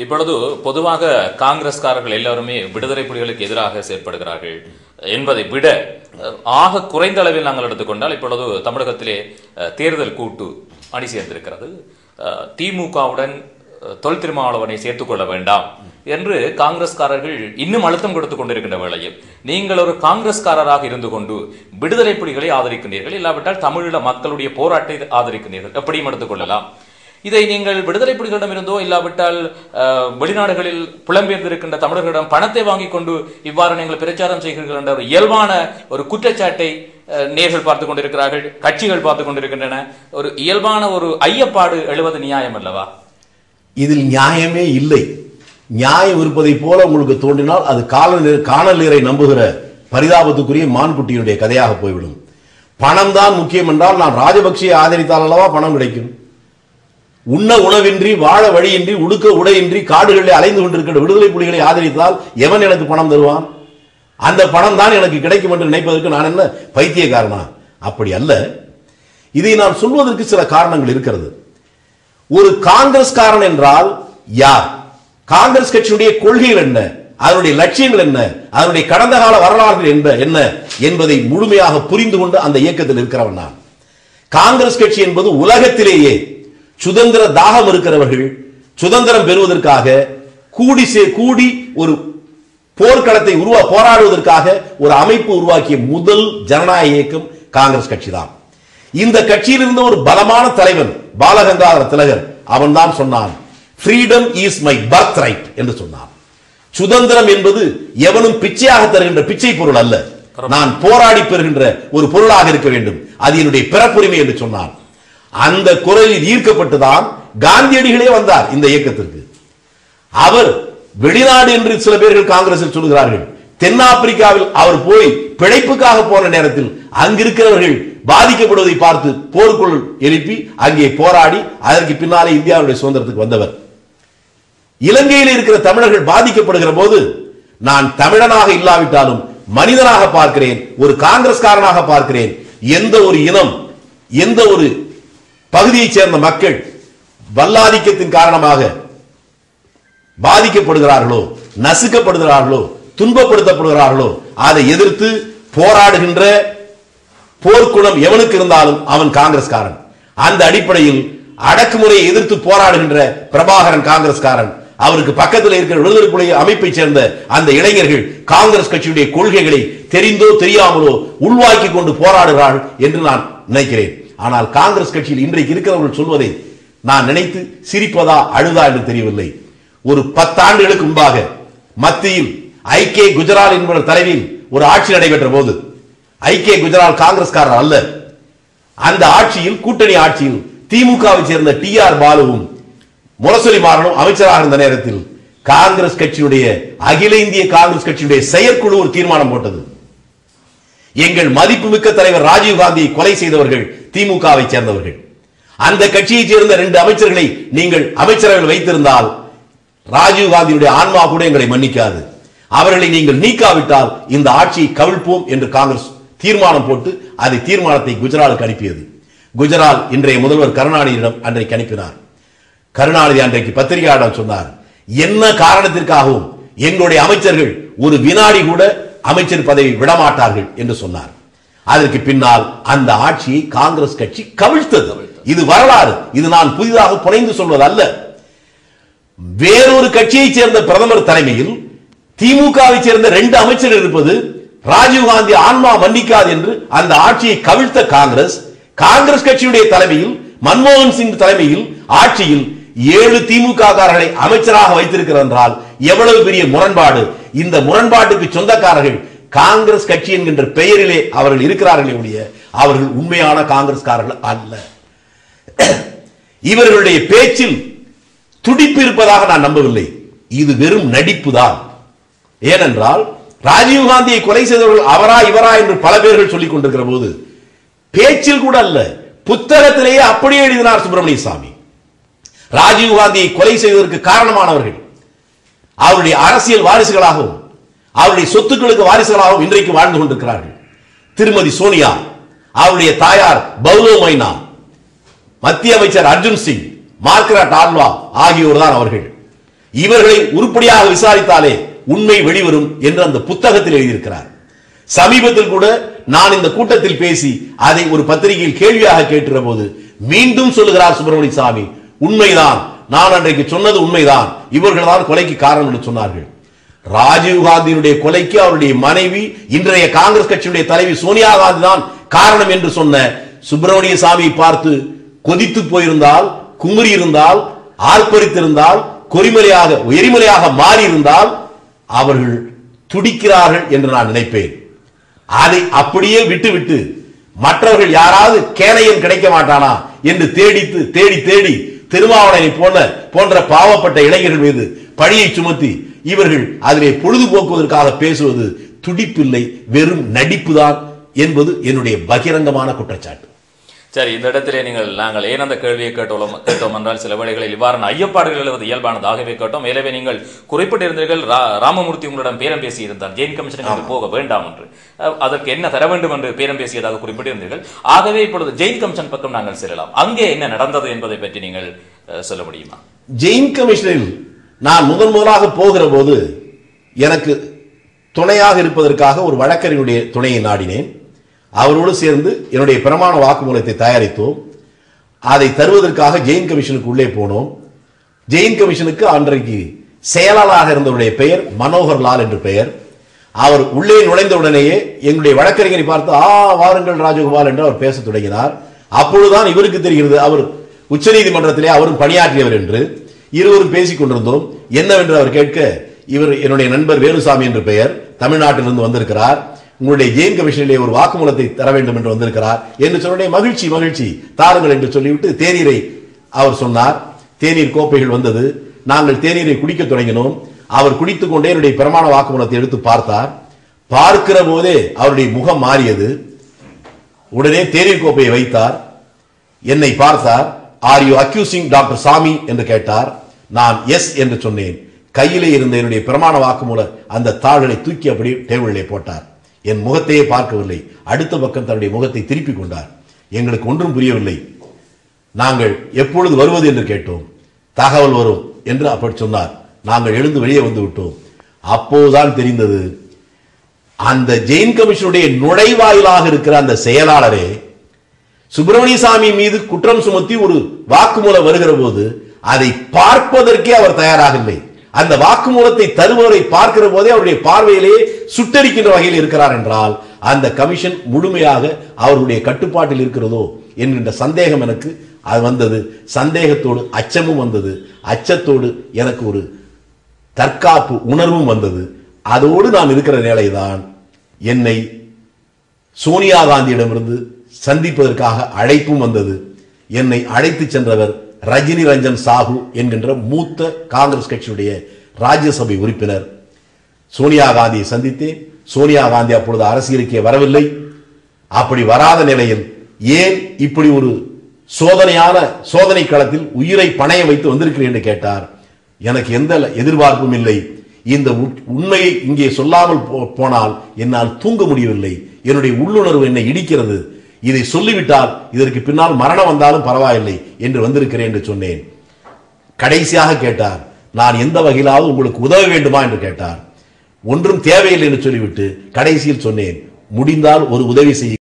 இப்பொழுது பொதுவாக காங்கிரஸ்காரர்கள் எல்லாருமே விடுதலை புலிகளுக்கு எதிராக செயற்படுகிறார்கள் என்பதை விட அஹ், ஆக குறைந்த அளவில் நாங்கள் எடுத்துக்கொண்டால் இப்பொழுது தமிழகத்திலே அஹ், தேர்தல் கூட்டு அணி சேர்ந்திருக்கிறது அஹ், திமுகவுடன் அஹ், தொல் திருமாவளவனை சேர்த்துக் கொள்ள வேண்டாம் என்று காங்கிரஸ்காரர்கள் இன்னும் அழுத்தம் கொடுத்துக் கொண்டிருக்கின்ற வேளையில் நீங்கள் ஒரு காங்கிரஸ்காரராக இருந்து கொண்டு விடுதலை புலிகளை ஆதரிக்கின்றீர்கள் இல்லாவிட்டால் தமிழீழ மக்களுடைய போராட்டத்தை ஆதரிக்கின்றீர்கள் எப்படியும் எடுத்துக்கொள்ளலாம் இதை நீங்கள் விடுதலை புலிகளிடம் இருந்தோ இல்லாவிட்டால் அஹ், வெளிநாடுகளில் புலம்பெயர்ந்திருக்கின்ற தமிழர்களிடம் பணத்தை வாங்கிக் கொண்டு இவ்வாறு நீங்கள் பிரச்சாரம் செய்கிறீர்கள் என்ற ஒரு இயல்பான ஒரு குற்றச்சாட்டை அஹ், நேர்கள் பார்த்துக் கொண்டிருக்கிறார்கள் கட்சிகள் பார்த்துக் கொண்டிருக்கின்றன ஒரு இயல்பான ஒரு ஐயப்பாடு எழுவது நியாயம் அல்லவா இதில் நியாயமே இல்லை நியாயம் இருப்பதை போல உங்களுக்கு தோன்றினால் அது கால காணல் நீரை நம்புகிற பரிதாபத்துக்குரிய மான்குட்டியினுடைய கதையாக போய்விடும் பணம் தான் முக்கியம் என்றால் நான் ராஜபக்சேயை ஆதரித்தால் அல்லவா பணம் கிடைக்கும் உண்ண உணவின்றி வாழ வழியின்றி உடுக்க உடையின்றி காடுகளில் அலைந்து கொண்டிருக்கிற விடுதலை புலிகளை ஆதரித்தால் எவன் எனக்கு பணம் தருவான் அந்த பணம் தான் எனக்கு கிடைக்கும் என்று நினைப்பதற்கு நான் என்ன பைத்தியக்காரனா அப்படி அல்ல இதை நான் சொல்வதற்கு சில காரணங்கள் இருக்கிறது ஒரு காங்கிரஸ்காரன் என்றால் யார் காங்கிரஸ் கட்சியுடைய கொள்கைகள் என்ன அதனுடைய லட்சியங்கள் என்ன அதனுடைய கடந்த கால வரலாறுகள் என்ன என்ன என்பதை முழுமையாக புரிந்து கொண்டு அந்த இயக்கத்தில் இருக்கிறவன் நான் காங்கிரஸ் கட்சி என்பது உலகத்திலேயே சுதந்திர தாகம் இருக்கிறவர்கள் சுதந்திரம் பெறுவதற்காக கூடி சே- கூடி ஒரு போர்க்களத்தை உருவா போராடுவதற்காக ஒரு அமைப்பு உருவாக்கிய முதல் ஜனநாயக இயக்கம் காங்கிரஸ் கட்சி தான் இந்த கட்சியில் இருந்த ஒரு பலமான தலைவன் பாலகங்காதர திலகர் அவன் தான் சொன்னான் freedom is my birthright என்று சொன்னான் சுதந்திரம் என்பது எவனும் பிச்சையாக தருகின்ற பிச்சை பொருள் அல்ல நான் போராடி பெறுகின்ற ஒரு பொருளாக இருக்க வேண்டும் அது என்னுடைய பிறப்புரிமை என்று சொன்னான் அந்த குரலில் ஈர்க்கப்பட்டுதான் காந்தியடிகளே வந்தார் இந்த இயக்கத்திற்கு அவர் வெளிநாடு என்று சில பேர்கள் காங்கிரஸில் சொல்கிறார்கள் தென்னாப்பிரிக்காவில் அவர் போய் பிழைப்புக்காக போன நேரத்தில் அங்கிருக்கிறவர்கள் பாதிக்கப்படுவதை பார்த்து போர்க்குள் எழுப்பி அங்கே போராடி அதற்கு பின்னாலே இந்தியாவுடைய சுதந்திரத்துக்கு வந்தவர் இலங்கையில் இருக்கிற தமிழர்கள் பாதிக்கப்படுகிற போது நான் தமிழனாக இல்லாவிட்டாலும் மனிதனாக பார்க்கிறேன் ஒரு காங்கிரஸ்காரனாக பார்க்கிறேன் எந்த ஒரு இனம் எந்த ஒரு பகுதியைச் சேர்ந்த மக்கள் வல்லாதிக்கத்தின் காரணமாக பாதிக்கப்படுகிறார்களோ நசுக்கப்படுகிறார்களோ துன்பப்படுத்தப்படுகிறார்களோ அதை எதிர்த்து போராடுகின்ற போர்க்குணம் எவனுக்கு இருந்தாலும் அவன் காங்கிரஸ்காரன் அந்த அடிப்படையில் அடக்குமுறையை எதிர்த்து போராடுகின்ற பிரபாகரன் காங்கிரஸ்காரன் அவருக்கு பக்கத்தில் இருக்கிற விடுதலை புலி அமைப்பைச் சேர்ந்த அந்த இளைஞர்கள் காங்கிரஸ் கட்சியுடைய கொள்கைகளை தெரிந்தோ தெரியாமலோ உள்வாக்கி கொண்டு போராடுகிறார்கள் என்று நான் நினைக்கிறேன் ஆனால் காங்கிரஸ் கட்சியில் இன்றைக்கு இருக்கிறவர்கள் சொல்வதை நான் நினைத்து சிரிப்பதா அழுதா என்று தெரியவில்லை ஒரு பத்தாண்டுகளுக்கு முன்பாக மத்தியில் ஐக்கிய குஜரால் என்பவர் தலைமையில் ஒரு ஆட்சி நடைபெற்ற போது ஐக்கிய குஜரால் காங்கிரஸ்காரர் அல்ல அந்த ஆட்சியில் கூட்டணி ஆட்சியில் திமுகவை சேர்ந்த டி ஆர் பாலுவும் முரசொலி மாறனும் அமைச்சராக இருந்த நேரத்தில் காங்கிரஸ் கட்சியுடைய அகில இந்திய காங்கிரஸ் கட்சியுடைய செயற்குழு ஒரு தீர்மானம் போட்டது எங்கள் மதிப்புமிக்க தலைவர் ராஜீவ் காந்தியை கொலை செய்தவர்கள் திமுகவை சேர்ந்தவர்கள் அந்த கட்சியைச் சேர்ந்த ரெண்டு அமைச்சர்களை நீங்கள் அமைச்சரவையில் வைத்திருந்தால் ராஜீவ் காந்தியுடைய ஆன்மா கூட எங்களை மன்னிக்காது அவர்களை நீங்கள் நீக்காவிட்டால் இந்த ஆட்சியை கவிழ்ப்போம் என்று காங்கிரஸ் தீர்மானம் போட்டு அதை தீர்மானத்தை குஜராலுக்கு அனுப்பியது குஜரால் இன்றைய முதல்வர் கருணாநிதியிடம் அன்றைக்கு அனுப்பினார் கருணாநிதி அன்றைக்கு பத்திரிகையாளர் சொன்னார் என்ன காரணத்திற்காகவும் எங்களுடைய அமைச்சர்கள் ஒரு வினாடி கூட அமைச்சர் பதவி விடமாட்டார்கள் என்று சொன்னார் அதற்கு பின்னால் அந்த ஆட்சியை காங்கிரஸ் கட்சி கவிழ்த்தது இது வரலாறு இது நான் புதிதாக புனைந்து சொல்வது அல்ல வேறொரு கட்சியைச் சேர்ந்த பிரதமர் தலைமையில் திமுகவை சேர்ந்த ரெண்டு அமைச்சர்கள் இருப்பது ராஜீவ் காந்தி ஆன்மா மன்னிக்காது என்று அந்த ஆட்சியை கவிழ்த்த காங்கிரஸ் காங்கிரஸ் கட்சியுடைய தலைமையில் மன்மோகன் சிங் தலைமையில் ஆட்சியில் ஏழு திமுக காரர்களை அமைச்சராக வைத்திருக்கிறார் என்றால் எவ்வளவு பெரிய முரண்பாடு இந்த முரண்பாட்டுக்கு சொந்தக்காரர்கள் காங்கிரஸ் கட்சி என்கின்ற பெயரிலே அவர்கள் இருக்கிறார்களே ஒழிய அவர்கள் உண்மையான காங்கிரஸ்காரர்கள் அல்ல இவர்களுடைய பேச்சில் துடிப்பு இருப்பதாக நான் நம்பவில்லை இது வெறும் நடிப்பு தான் ஏனென்றால் ராஜீவ் காந்தியை கொலை செய்தவர்கள் அவரா இவரா என்று பல பேர்கள் சொல்லிக் கொண்டிருக்கிற போது பேச்சில் கூட அல்ல புத்தகத்திலேயே அப்படியே எழுதினார் சுப்பிரமணிய சாமி ராஜீவ் காந்தியை கொலை செய்வதற்கு காரணமானவர்கள் அவருடைய அரசியல் வாரிசுகளாகவும் அவருடைய சொத்துக்களுக்கு வாரிசுகளாகவும் இன்றைக்கு வாழ்ந்து கொண்டிருக்கிறார்கள் திருமதி சோனியா அவருடைய தாயார் பௌலோ மைனா மத்திய அமைச்சர் அர்ஜுன் சிங் மார்க்ராட் ஆல்வா ஆகியோர் தான் அவர்கள் இவர்களை உருப்படியாக விசாரித்தாலே உண்மை வெளிவரும் என்று அந்த புத்தகத்தில் எழுதியிருக்கிறார் சமீபத்தில் கூட நான் இந்த கூட்டத்தில் பேசி அதை ஒரு பத்திரிகையில் கேள்வியாக கேட்டிருந்த போது மீண்டும் சொல்லுகிறார் சுப்பிரமணிய சாமி உண்மைதான் நான் அன்றைக்கு சொன்னது உண்மைதான் இவர்கள் தான் கொலைக்கு காரணம் என்று சொன்னார்கள் ராஜீவ் காந்தியினுடைய கொலைக்கு அவருடைய மனைவி இன்றைய காங்கிரஸ் கட்சியுடைய தலைவி சோனியா காந்தி தான் காரணம் என்று சொன்ன சுப்பிரமணிய சாமியை பார்த்து கொதித்து போயிருந்தால் குமுறி இருந்தால் ஆர்ப்பரித்திருந்தால் கொரிமலையாக எரிமலையாக மாறி இருந்தால் அவர்கள் துடிக்கிறார்கள் என்று நான் நினைப்பேன் அதை அப்படியே விட்டுவிட்டு மற்றவர்கள் யாராவது கேனையன் கிடைக்க மாட்டானா என்று தேடித்து தேடி தேடி திருமாவளவனை போல போன்ற பாவப்பட்ட இளைஞர்கள் மீது பழியை சுமத்தி இவர்கள் அதிலே பொழுதுபோக்குவதற்காக பேசுவது துடிப்பில்லை வெறும் நடிப்புதான் என்பது என்னுடைய பகிரங்கமான குற்றச்சாட்டு சரி இந்த இடத்திலே நீங்கள் நாங்கள் ஏன் அந்த கேள்வியை கேட்டோம் கேட்டோம் என்றால் சில வேளைகளில் இவ்வாறான ஐயப்பாடுகள் எழுவது இயல்பானதாகவே கேட்டோம் எனவே நீங்கள் குறிப்பிட்டிருந்தீர்கள் ரா- ராமமூர்த்தி உங்களிடம் பேரம் பேசியிருந்தார் ஜெயின் கமிஷனுக்கு போக வேண்டாம் என்று அஹ், அதற்கு என்ன தர வேண்டும் என்று பேரம் பேசியதாக குறிப்பிட்டிருந்தீர்கள் ஆகவே இப்பொழுது ஜெயின் கமிஷன் பக்கம் நாங்கள் செல்லலாம் அங்கே என்ன நடந்தது என்பதை பற்றி நீங்கள் அஹ், சொல்ல முடியுமா ஜெயின் கமிஷனில் நான் முதன் முதலாக போகிற போது எனக்கு துணையாக இருப்பதற்காக ஒரு வழக்கறிஞருடைய துணையை நாடினேன் அவரோடு சேர்ந்து என்னுடைய பிரமாண வாக்குமூலத்தை தயாரித்தோம் அதை தருவதற்காக ஜெயின் கமிஷனுக்கு உள்ளே போனோம் ஜெயின் கமிஷனுக்கு அன்றைக்கு செயலாளராக இருந்தவருடைய பெயர் மனோகர் லால் என்று பெயர் அவர் உள்ளே நுழைந்த உடனேயே எங்களுடைய வழக்கறிஞரை பார்த்து ஆ வாருங்கள் ராஜகோபால் என்று அவர் பேசத் தொடங்கினார் அப்பொழுதுதான் இவருக்கு தெரிகிறது அவர் உச்சநீதிமன்றத்திலே அவரும் பணியாற்றியவர் என்று இருவரும் பேசிக் கொண்டிருந்தோம் என்னவென்று அவர் கேட்க இவர் என்னுடைய நண்பர் வேலுசாமி என்று பெயர் தமிழ்நாட்டிலிருந்து வந்திருக்கிறார் உங்களுடைய ஜெயின் கமிஷனிலே ஒரு வாக்குமூலத்தை தர வேண்டும் என்று வந்திருக்கிறார் என்று சொன்னே மகிழ்ச்சி மகிழ்ச்சி தாருங்கள் என்று சொல்லிவிட்டு தேநீரை அவர் சொன்னார் தேநீர் கோப்பைகள் வந்தது நாங்கள் தேநீரை குடிக்க தொடங்கினோம் அவர் குடித்துக் கொண்டே என்னுடைய பிரமாண வாக்குமூலத்தை எடுத்து பார்த்தார் பார்க்கிற போதே அவருடைய முகம் மாறியது உடனே தேநீர் கோப்பையை வைத்தார் என்னை பார்த்தார் ஆர் யூ அக்யூசிங் டாக்டர் சாமி என்று கேட்டார் நான் எஸ் என்று சொன்னேன் கையிலே இருந்த என்னுடைய பிரமாண வாக்குமூல அந்த தாள்களை தூக்கி அப்படியே டேபிளிலே போட்டார் என் முகத்தையே பார்க்கவில்லை அடுத்த பக்கம் தன்னுடைய முகத்தை திருப்பிக் கொண்டார் எங்களுக்கு ஒன்றும் புரியவில்லை நாங்கள் எப்பொழுது வருவது என்று கேட்டோம் தகவல் வரும் என்று அப்படி சொன்னார் நாங்கள் எழுந்து வெளியே வந்து விட்டோம் அப்போதுதான் தெரிந்தது அந்த ஜெயின் கமிஷனுடைய நுழைவாயிலாக இருக்கிற அந்த செயலாளரே சுப்பிரமணிய சாமி மீது குற்றம் சுமத்தி ஒரு வாக்குமூலம் வருகிற போது அதை பார்ப்பதற்கே அவர் தயாராக இல்லை அந்த வாக்குமூலத்தை தருபவரை பார்க்கிற போதே அவருடைய பார்வையிலே சுட்டரிக்கின்ற வகையில் இருக்கிறார் என்றால் அந்த கமிஷன் முழுமையாக அவருடைய கட்டுப்பாட்டில் இருக்கிறதோ என்கின்ற சந்தேகம் எனக்கு அது வந்தது சந்தேகத்தோடு அச்சமும் வந்தது அச்சத்தோடு எனக்கு ஒரு தற்காப்பு உணர்வும் வந்தது அதோடு நான் இருக்கிற நிலைதான் என்னை சோனியா காந்தியிடமிருந்து சந்திப்பதற்காக அழைப்பும் வந்தது என்னை அழைத்து சென்றவர் ரஜினி ரஞ்சன் சாஹு என்கின்ற மூத்த காங்கிரஸ் கட்சியுடைய ராஜ்யசபை உறுப்பினர் சோனியா காந்தியை சந்தித்தேன் சோனியா காந்தி அப்பொழுது அரசியலுக்கே வரவில்லை அப்படி வராத நிலையில் ஏன் இப்படி ஒரு சோதனையான சோதனை களத்தில் உயிரை பணைய வைத்து வந்திருக்கிறேன் என்று கேட்டார் எனக்கு எந்த எதிர்பார்ப்பும் இல்லை இந்த உட்- உண்மையை இங்கே சொல்லாமல் போ- போனால் என்னால் தூங்க முடியவில்லை என்னுடைய உள்ளுணர்வு என்னை இடிக்கிறது இதை சொல்லிவிட்டால் இதற்கு பின்னால் மரணம் வந்தாலும் பரவாயில்லை என்று வந்திருக்கிறேன் என்று சொன்னேன் கடைசியாக கேட்டார் நான் எந்த வகையிலாவது உங்களுக்கு உதவ வேண்டுமா என்று கேட்டார் ஒன்றும் தேவையில்லை என்று சொல்லிவிட்டு கடைசியில் சொன்னேன் முடிந்தால் ஒரு உதவி செய்ய